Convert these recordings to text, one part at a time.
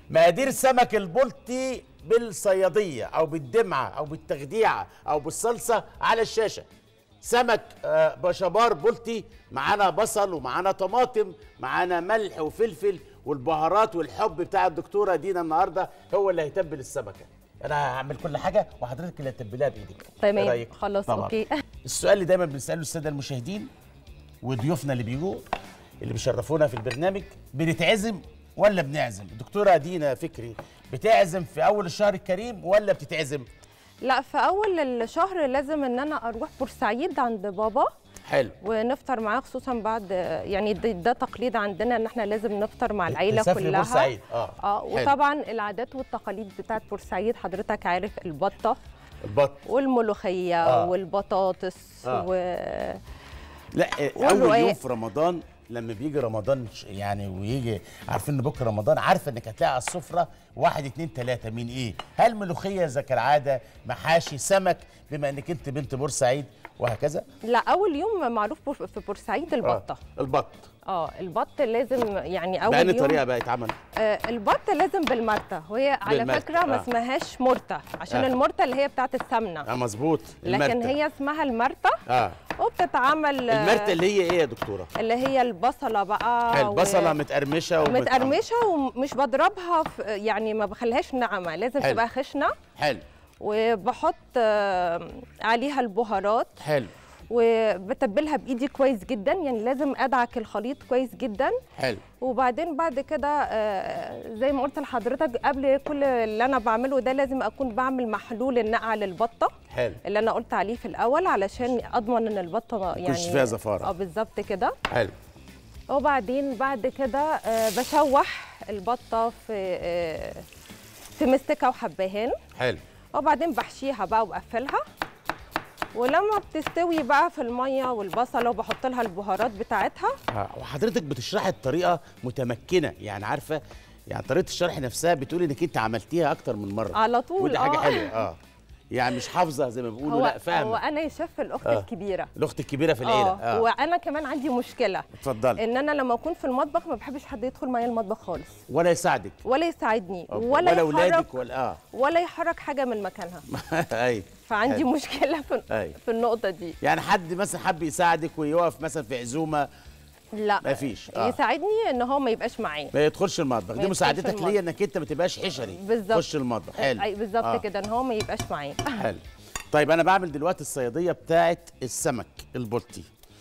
مقادير سمك البلطي بالصياديه او بالدمعه او بالتخديعه او بالصلصه على الشاشه سمك آه، بشبار بلطي معانا بصل ومعانا طماطم معانا ملح وفلفل والبهارات والحب بتاع الدكتوره دينا النهارده هو اللي هيتبل السمكه انا هعمل كل حاجه وحضرتك اللي هتتبلها بايدك إيه تمام رأيك؟ خلاص طبعاً. اوكي السؤال اللي دايما بنساله الساده المشاهدين وضيوفنا اللي بيجوا اللي بيشرفونا في البرنامج بنتعزم ولا بنعزم الدكتوره دينا فكري بتعزم في اول الشهر الكريم ولا بتتعزم لا في اول الشهر لازم ان انا اروح بورسعيد عند بابا حلو ونفطر معاه خصوصا بعد يعني ده, ده تقليد عندنا ان احنا لازم نفطر مع العيله تسافري كلها بورسعيد اه اه حلو. وطبعا العادات والتقاليد بتاعت بورسعيد حضرتك عارف البطه البط والملوخيه آه. آه. والبطاطس آه. و... لا آه، اول والرقاق. يوم في رمضان لما بيجي رمضان ش- يعني ويجي عارفين ان بكره رمضان عارفه انك هتلاقي على السفره واحد اتنين تلاته من ايه؟ هل ملوخيه زي كالعاده محاشي سمك بما انك انت بنت بورسعيد وهكذا؟ لا اول يوم معروف بور- في بورسعيد البطه آه. البط اه البط لازم يعني اول بأني يوم طريقه بقى يتعمل؟ آه البط لازم بالمرته وهي على بالمرتة، فكره ما آه. اسمهاش مرته عشان آه. المرته اللي هي بتاعت السمنه اه مظبوط لكن المرتة. هي اسمها المرته اه وبتتعمل آه، المرتة اللي هي ايه يا دكتوره؟ اللي هي البصله بقى حلو و- بصله متقرمشه وبت- متقرمشه ومش بضربها في يعني ما بخليهاش ناعمه لازم حلو. تبقى خشنه حلو وبحط آه، عليها البهارات حلو وبتبلها بايدي كويس جدا يعني لازم ادعك الخليط كويس جدا حلو وبعدين بعد كده آه، زي ما قلت لحضرتك قبل كل اللي انا بعمله ده لازم اكون بعمل محلول النقع للبطه حلو اللي انا قلت عليه في الاول علشان اضمن ان البطه يعني يكونش فيها زفارة. اه بالظبط كده حلو وبعدين بعد كده آه، بشوح البطه في آه، في مستكه وحبهان حلو وبعدين بحشيها بقى وبقفلها ولما بتستوي بقى في الميه والبصله وبحط لها البهارات بتاعتها آه، وحضرتك بتشرحي الطريقه متمكنه يعني عارفه يعني طريقه الشرح نفسها بتقول انك انت عملتيها اكتر من مره على طول ودي حاجه آه. حلوه اه يعني مش حافظه زي ما بيقولوا هو لا هو فاهمه انا يا شيف الاخت آه. الكبيره الاخت الكبيره في العيله اه اه وانا كمان عندي مشكله اتفضلي ان انا لما اكون في المطبخ ما بحبش حد يدخل معايا المطبخ خالص ولا يساعدك ولا يساعدني أوكي. ولا, ولا يحرك اولادك ولا اه ولا يحرك حاجه من مكانها اي فعندي حلو. مشكله في, أيوة. في النقطه دي يعني حد مثلا حب يساعدك ويقف مثلا في عزومه لا ما فيش، آه. يساعدني ان هو ما يبقاش معايا ما يدخلش المطبخ دي يدخلش مساعدتك المطبخ. ليا انك انت ما تبقاش حشري بالظبط. خش المطبخ حلو أي بالظبط آه. كده ان هو ما يبقاش معايا حلو طيب انا بعمل دلوقتي الصياديه بتاعت السمك البلطي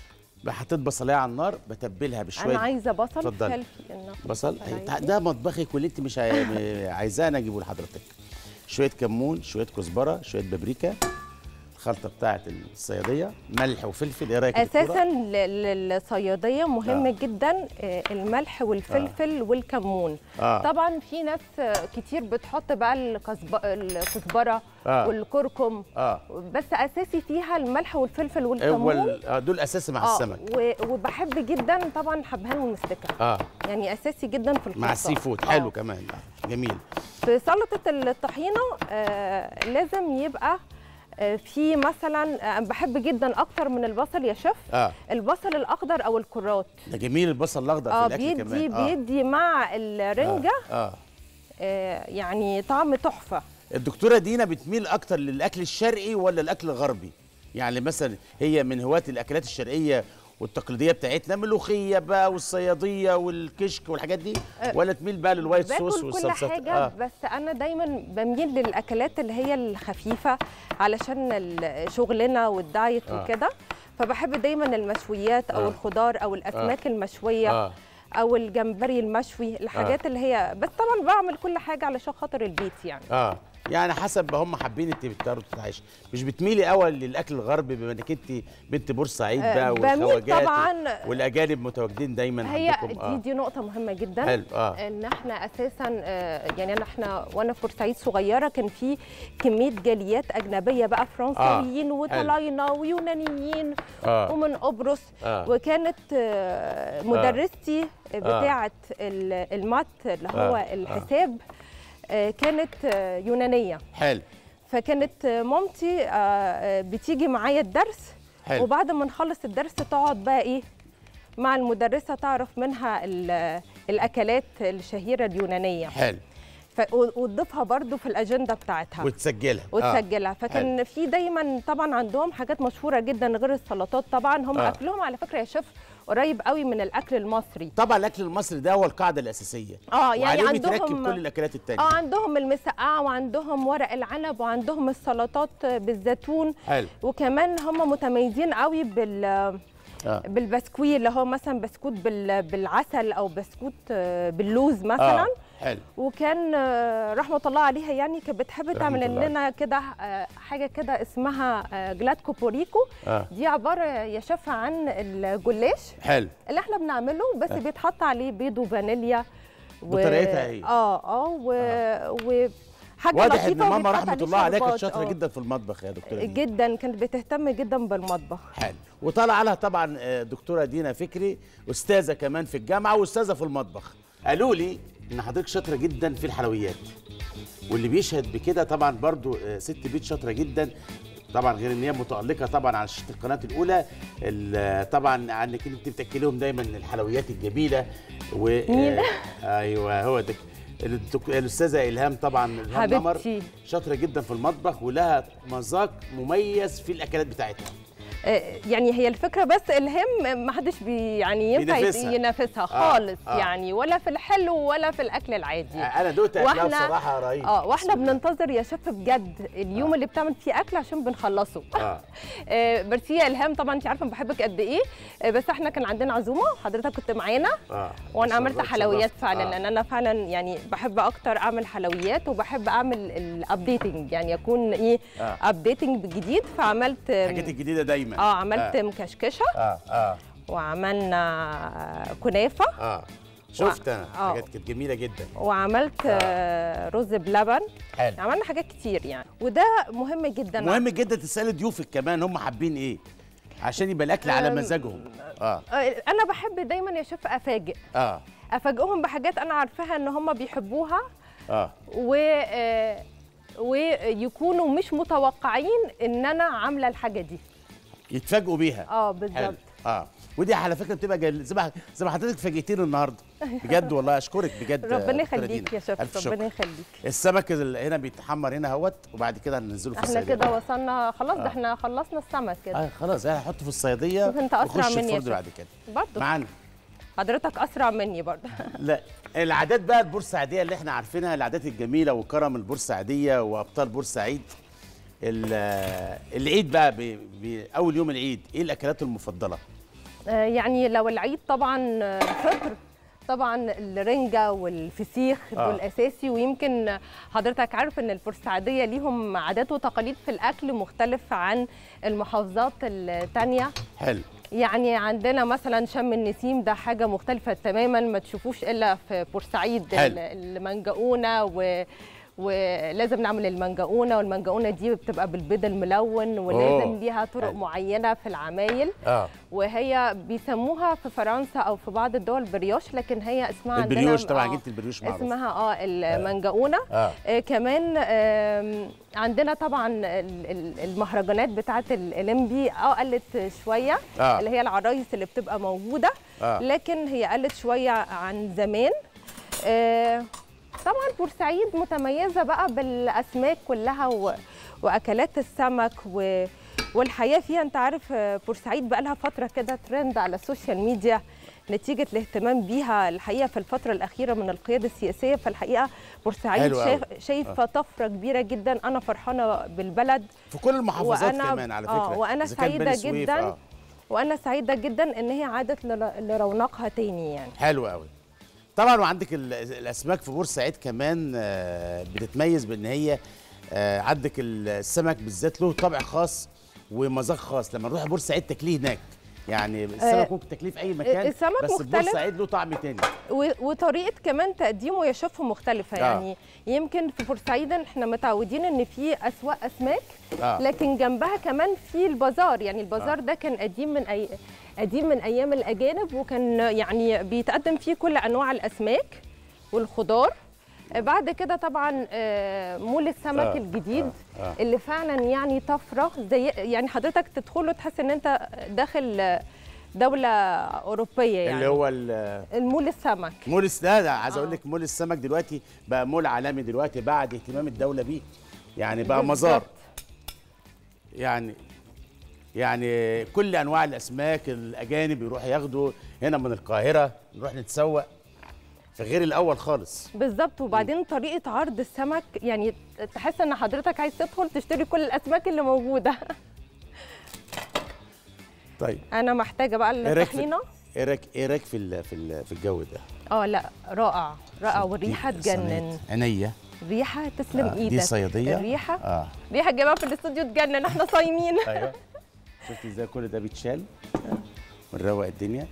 حطيت بصلايه على النار بتبلها بشويه انا عايزه بصل اتفضلي. فلفل إنه بصل عايزة. أي- ده مطبخك واللي انت مش عاي- عايزاه انا اجيبه لحضرتك شويه كمون شويه كزبره شويه بابريكا الخلطه بتاعت الصياديه ملح وفلفل ايه رايك يا دكتورة؟ اساسا ل- للصياديه مهم آه. جدا آه، الملح والفلفل والكمون آه. طبعا في ناس آه، كتير بتحط بقى الكزب- الكزبره آه. والكركم اه بس اساسي فيها الملح والفلفل والكمون اول آه دول اساسي مع آه، السمك و- وبحب جدا طبعا الحبهان والمستكه اه يعني اساسي جدا في الخلطه مع السي فود آه. حلو كمان آه. جميل في سلطه الطحينه آه لازم يبقى آه في مثلا آه بحب جدا اكتر من البصل يا شيف اه البصل الاخضر او الكرات ده جميل البصل الاخضر اه في الاكل بيدي كمان آه. بيدي مع الرنجه اه, آه. آه يعني طعم تحفه الدكتوره دينا بتميل اكتر للاكل الشرقي ولا الاكل الغربي يعني مثلا هي من هواة الاكلات الشرقيه والتقليديه بتاعتنا ملوخيه بقى والصياديه والكشك والحاجات دي أه، ولا تميل بقى للوايت صوص باكل كل والصلصات حاجه آه. آه. بس انا دايما بميل للاكلات اللي هي الخفيفه علشان ال- شغلنا والدايت آه. آه. وكده فبحب دايما المشويات او آه. آه. الخضار او الاسماك آه. المشويه آه. آه. او الجمبري المشوي الحاجات آه. اللي هي بس طبعا بعمل كل حاجه علشان خاطر البيت يعني اه يعني حسب ما هم حابين انت بتقدروا تتعايشي مش بتميلي قوي للاكل الغربي بما انك انت بنت بورسعيد آه، بقى بميل والخواجات طبعاً. والاجانب متواجدين دايما هي عندكم دي دي نقطة مهمة جدا حلو، آه. ان احنا اساسا آه، يعني انا احنا وانا في بورسعيد صغيرة كان في كمية جاليات اجنبية بقى فرنساويين حلو. وطلاينة ويونانيين آه. ومن قبرص آه. وكانت آه، مدرستي بتاعة ال- المات اللي هو آه. الحساب آه، كانت آه، يونانية حلو فكانت آه، مامتي آه، آه، بتيجي معايا الدرس حلو. وبعد ما نخلص الدرس تقعد بقى ايه مع المدرسة تعرف منها ال- الأكلات الشهيرة اليونانية حلو ف... و- وتضيفها برضو في الاجنده بتاعتها وتسجلها آه. وتسجلها فكان في دايما طبعا عندهم حاجات مشهوره جدا غير السلطات طبعا هم آه. آه. اكلهم على فكره يا شيف قريب قوي من الاكل المصري طبعا الاكل المصري ده هو القاعده الاساسيه اه يعني وعليه بيتركب عندهم كل الاكلات التانية اه عندهم المسقعه وعندهم ورق العنب وعندهم السلطات بالزيتون حلو وكمان هم متميزين قوي بال آه. بالبسكويت اللي هو مثلا بسكوت بال... بالعسل او بسكوت آه، باللوز مثلا آه. حلو وكان آه، رحمه الله عليها يعني كانت بتحب رحمة تعمل الله لنا كده آه، حاجه كده اسمها آه، جلاتكو بوريكو آه. دي عباره يا شيف عن الجلاش حلو اللي احنا بنعمله بس بيتحط عليه بيض وفانيليا و... بطريقتها هي. اه اه و... و... حاجه واضح ان لطيفة ماما وبيتحط رحمه عليه الله عليها كانت شربات. شاطره آه. جدا في المطبخ يا دكتوره دينا جدا كانت بتهتم جدا بالمطبخ حلو وطلع لها طبعا آه، دكتوره دينا فكري استاذه كمان في الجامعه واستاذه في المطبخ قالوا لي ان حضرتك شاطره جدا في الحلويات واللي بيشهد بكده طبعا برضو آه، ست بيت شاطره جدا طبعا غير ان هي متالقه طبعا على شاشه القناه الاولى ال- طبعا عنك انت بتاكليهم دايما الحلويات الجميله و مين؟ آه، ايوه هو ده الدك- الاستاذه الهام طبعا الهام نمر حبيبتي. شاطره جدا في المطبخ ولها مذاق مميز في الاكلات بتاعتها آه، يعني هي الفكره بس الهم ما حدش بي يعني ينفع بينافسها. ينافسها آه، خالص آه. يعني ولا في الحلو ولا في الاكل العادي انا دوت اكلها بصراحه رهيب اه واحنا بسم الله. بننتظر يا شيف بجد اليوم اللي بتعمل فيه اكل عشان بنخلصه اه آه، ميرسي يا الهام طبعا انت عارفه أنا بحبك قد ايه آه، بس احنا كان عندنا عزومه حضرتك كنت معانا اه وانا عملت اتشرفت- حلويات اتشرفت. فعلا آه. لان انا فعلا يعني بحب اكتر اعمل حلويات وبحب اعمل الابديتنج يعني اكون ايه آه. ابديتنج بجديد فعملت الحاجات الجديده دايما اه عملت اه مكشكشه اه اه, وعملنا كنافه آه. شفت انا آه. حاجات كانت جميله جدا وعملت آه، رز بلبن حلو عملنا حاجات كتير يعني وده مهم جدا مهم جدا تسالي ضيوفك كمان هم حابين ايه عشان يبقى الاكل على أم، اه آه، انا بحب دايما يا شيف افاجئ اه افاجئهم بحاجات انا عارفاها ان هم بيحبوها اه و آه، ويكونوا مش متوقعين ان انا عامله الحاجه دي يتفاجئوا بيها اه حلو بالظبط اه ودي على فكره بتبقى جل... زي ما زي ما حضرتك فاجئتيني النهارده بجد والله اشكرك بجد ربنا دكتورة يخليك دينا. يا شيف ألف ربنا شكر. يخليك السمك اللي هنا بيتحمر هنا اهوت وبعد كده هننزله في احنا الصيدليه كده وصلنا خلاص ده احنا خلصنا السمك كده اه خلاص انا هحطه في الصيديه شوف انت أسرع وأخش مني يا الفرن شيف. بعد كده برضه معانا حضرتك اسرع مني برضه لا العادات بقى البورسعيديه اللي احنا عارفينها العادات الجميله وكرم البورسعيديه وابطال بورسعيد ال- العيد بقى ب- ب- اول يوم العيد ايه الاكلات المفضله آه، يعني لو العيد طبعا آه، الفطر طبعا الرنجة والفسيخ آه. دول اساسي ويمكن حضرتك عارف ان البورسعيديه ليهم عادات وتقاليد في الاكل مختلف عن المحافظات التانية حلو يعني عندنا مثلا شم النسيم ده حاجه مختلفه تماما ما تشوفوش الا في بورسعيد حلو. ال- المنجقونه و ولازم نعمل المنجقونه والمنجقونه دي بتبقى بالبيض الملون ولازم أوه. ليها طرق حلو. معينه في العمايل اه وهي بيسموها في فرنسا او في بعض الدول بريوش لكن هي اسمها عندنا البريوش طبعا آه، جبت البريوش معروف اسمها اه المنجقونه اه آه كمان آم، عندنا طبعا ال- ال- المهرجانات بتاعه الليمبي اه قلت شويه آه. اللي هي العرايس اللي بتبقى موجوده آه. لكن هي قلت شويه عن زمان آه طبعا بورسعيد متميزه بقى بالاسماك كلها و... واكلات السمك و... والحياه فيها انت عارف آه، بورسعيد بقى لها فتره كده ترند على السوشيال ميديا نتيجه الاهتمام بيها الحقيقه في الفتره الاخيره من القياده السياسيه فالحقيقه بورسعيد حلو أوي. شايف شايفه طفره كبيره جدا انا فرحانه بالبلد في كل المحافظات وأنا- كمان على فكره آه، وأنا إذا كان بني سعيدة سويف، جداً. آه. وانا سعيده جدا ان هي عادت لر- لرونقها تاني يعني حلو قوي طبعا وعندك ال- الاسماك في بورسعيد كمان آه، بتتميز بان هي آه، عندك السمك بالذات له طابع خاص ومذاق خاص لما نروح بورسعيد تاكليه هناك يعني السمك آه، ممكن تاكليه في اي مكان السمك بس في مختلف. بورسعيد له طعم تاني و- وطريقه كمان تقديمه يا شيف مختلفه آه. يعني يمكن في بورسعيد احنا متعودين ان في اسواق اسماك آه. لكن جنبها كمان في البازار يعني البازار ده كان قديم من أي قديم من ايام الاجانب وكان يعني بيتقدم فيه كل انواع الاسماك والخضار بعد كده طبعا آه، مول السمك آه، الجديد آه، آه. اللي فعلا يعني طفره زي يعني حضرتك تدخله تحس ان انت داخل آه، دوله اوروبيه يعني اللي هو ال- المول السمك مول الس- لا لا عايز اقول آه. لك مول السمك دلوقتي بقى مول عالمي دلوقتي بعد اهتمام الدوله بيه يعني بقى بالظبط. مزار يعني يعني كل انواع الاسماك الاجانب يروحوا ياخدوا هنا من القاهره نروح نتسوق في غير الاول خالص بالظبط وبعدين طريقه عرض السمك يعني تحس ان حضرتك عايز تدخل تشتري كل الاسماك اللي موجوده طيب انا محتاجه بقى إيه رأيك في- الطحينه ايه رايك ايه رايك في ال- في ال- في الجو ده اه لا رائع رائع والريحه دي تجنن صينية عينيا ريحه تسلم آه، ايدك دي صياديه الريحه اه ريحه الجماعه في الاستوديو تجنن احنا صايمين ايوه شفتي ازاي كل ده بيتشال ونروق الدنيا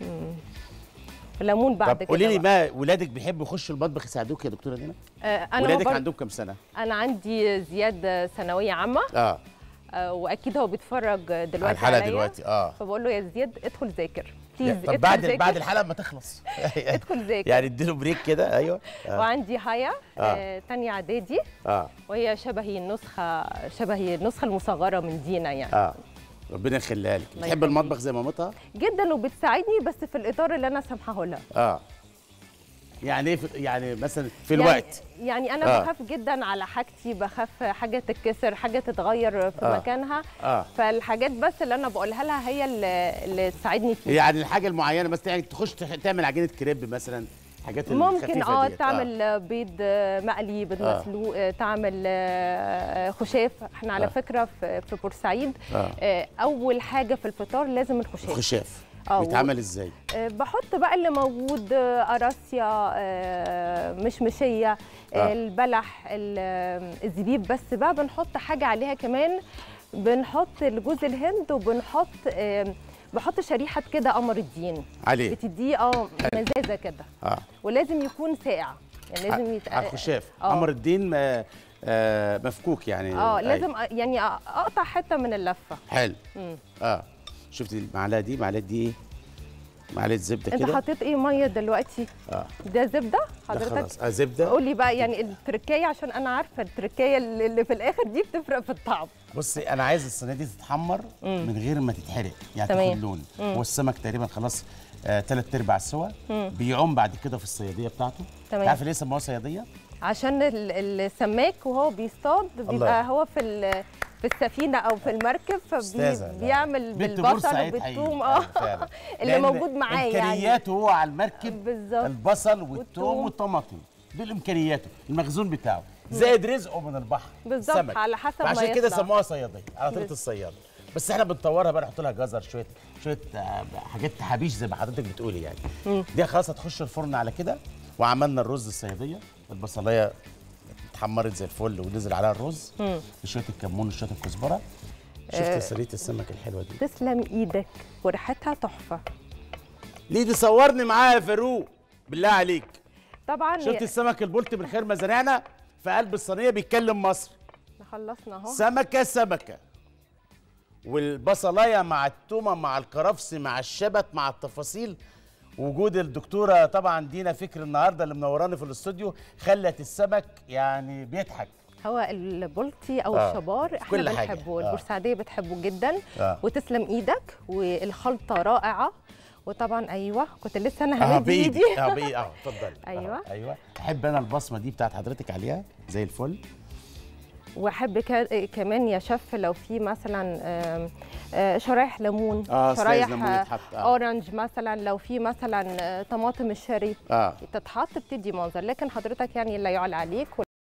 ليمون بعد طب كده قولي لي بقى. ما ولادك بيحبوا يخشوا المطبخ يساعدوك يا دكتوره دينا آه انا ولادك برضه- عندهم كام سنه انا عندي زياد ثانويه عامه اه آه واكيد هو بيتفرج دلوقتي على الحلقه عليا. دلوقتي اه فبقول له يا زياد ادخل ذاكر يا- بليز طب بعد بعد الحلقه ما تخلص ادخل ذاكر يعني اديله بريك كده ايوه اه, وعندي هيا آه. تانية اعدادي آه. وهي شبهي النسخه شبهي النسخه المصغره من دينا يعني آه. ربنا يخليها لك الله بتحب يخليك. المطبخ زي مامتها جدا وبتساعدني بس في الاطار اللي انا سامحاه لها اه يعني ايه في يعني مثلا في يعني الوقت يعني انا آه. بخاف جدا على حاجتي بخاف حاجه تتكسر حاجه تتغير في آه. مكانها اه فالحاجات بس اللي انا بقولها لها هي اللي, اللي تساعدني فيها يعني الحاجه المعينه مثلا يعني تخش تح- تعمل عجينه كريب مثلا حاجات ممكن الخفيفة اه ديت. تعمل بيض آه، مقلي بيض آه. مسلوق آه، تعمل آه، خشاف احنا على آه. فكره في في بورسعيد آه. آه، اول حاجه في الفطار لازم الخشاف خشاف آه، و- بيتعمل ازاي آه، بحط بقى اللي موجود آه، قراصيا آه، مشمشيه آه. آه. البلح ال- آه، الزبيب بس بقى بنحط حاجه عليها كمان بنحط جوز الهند وبنحط آه، بحط شريحه كده قمر الدين عليه بتديه اه مزازه كده اه ولازم يكون ساقع يعني لازم يت... على الخشاف آه. قمر الدين آه، آه، مفكوك يعني اه أي. لازم أ- يعني أ- اقطع حته من اللفه حلو مم. اه شفتي المعلقه دي معلقه دي ايه معلقه زبده انت كده حطيت ايه ميه دلوقتي اه ده زبده ده حضرتك خلاص آه زبده قولي بقى يعني التركية عشان انا عارفه التركية اللي اللي في الاخر دي بتفرق في الطعم بصي انا عايز الصينيه دي تتحمر من غير ما تتحرق يعني تمام. تاخد لون هو السمك تقريبا خلاص ثلاث ارباع سوا بيعوم بعد كده في الصياديه بتاعته تمام. عارفه ليه سموها صياديه عشان ال- السماك وهو بيصطاد الله. بيبقى هو في ال- في السفينه او في المركب أستاذة، لا. فبيعمل بنت بالبصل بورسعيد وبالثوم حقيقي. اه فعلا. اللي لأن موجود معاه يعني امكانياته هو على المركب بالظبط. البصل والثوم والثوم. والطماطم دول امكانياته المخزون بتاعه زائد رزقه من البحر بالظبط، السمك. على حسب ما عشان كده يطلع. سموها صياديه على طريقه بس. الصياد بس احنا بنطورها بقى نحط لها جزر شويه شويه آه، حاجات تحابيش زي ما حضرتك بتقولي يعني دي خلاص هتخش الفرن على كده وعملنا الرز الصياديه البصلايه اتحمرت زي الفل ونزل عليها الرز شويه الكمون وشويه الكزبره شفت صينيه السمك الحلوه دي تسلم ايدك وريحتها تحفه ليه تصورني معاها يا فاروق بالله عليك طبعا شفت السمك البلطي من خير مزارعنا في قلب الصينيه بيتكلم مصر خلصنا اهو سمكه سمكه والبصلايه مع التومه مع الكرفس مع الشبت مع التفاصيل وجود الدكتوره طبعا دينا فكر النهارده اللي منوراني في الاستوديو خلت السمك يعني بيضحك هو البلطي او آه، الشبار احنا كل حاجة. بنحبه آه. البورسعيديه بتحبه جدا آه. وتسلم ايدك والخلطه رائعه وطبعا ايوه كنت لسه انا اه همد بايدي ايدي اه بايدي اه اتفضلي أيوة. آه، ايوه احب انا البصمه دي بتاعت حضرتك عليها زي الفل واحب كا- كمان يا شيف لو في مثلا آم، آه، شرايح ليمون آه، سلايز شرايح ليمون آه، يتحط، آه. اورنج مثلا لو في مثلا آه، طماطم الشاري اه تتحط بتدي منظر لكن حضرتك يعني لا يعلى عليك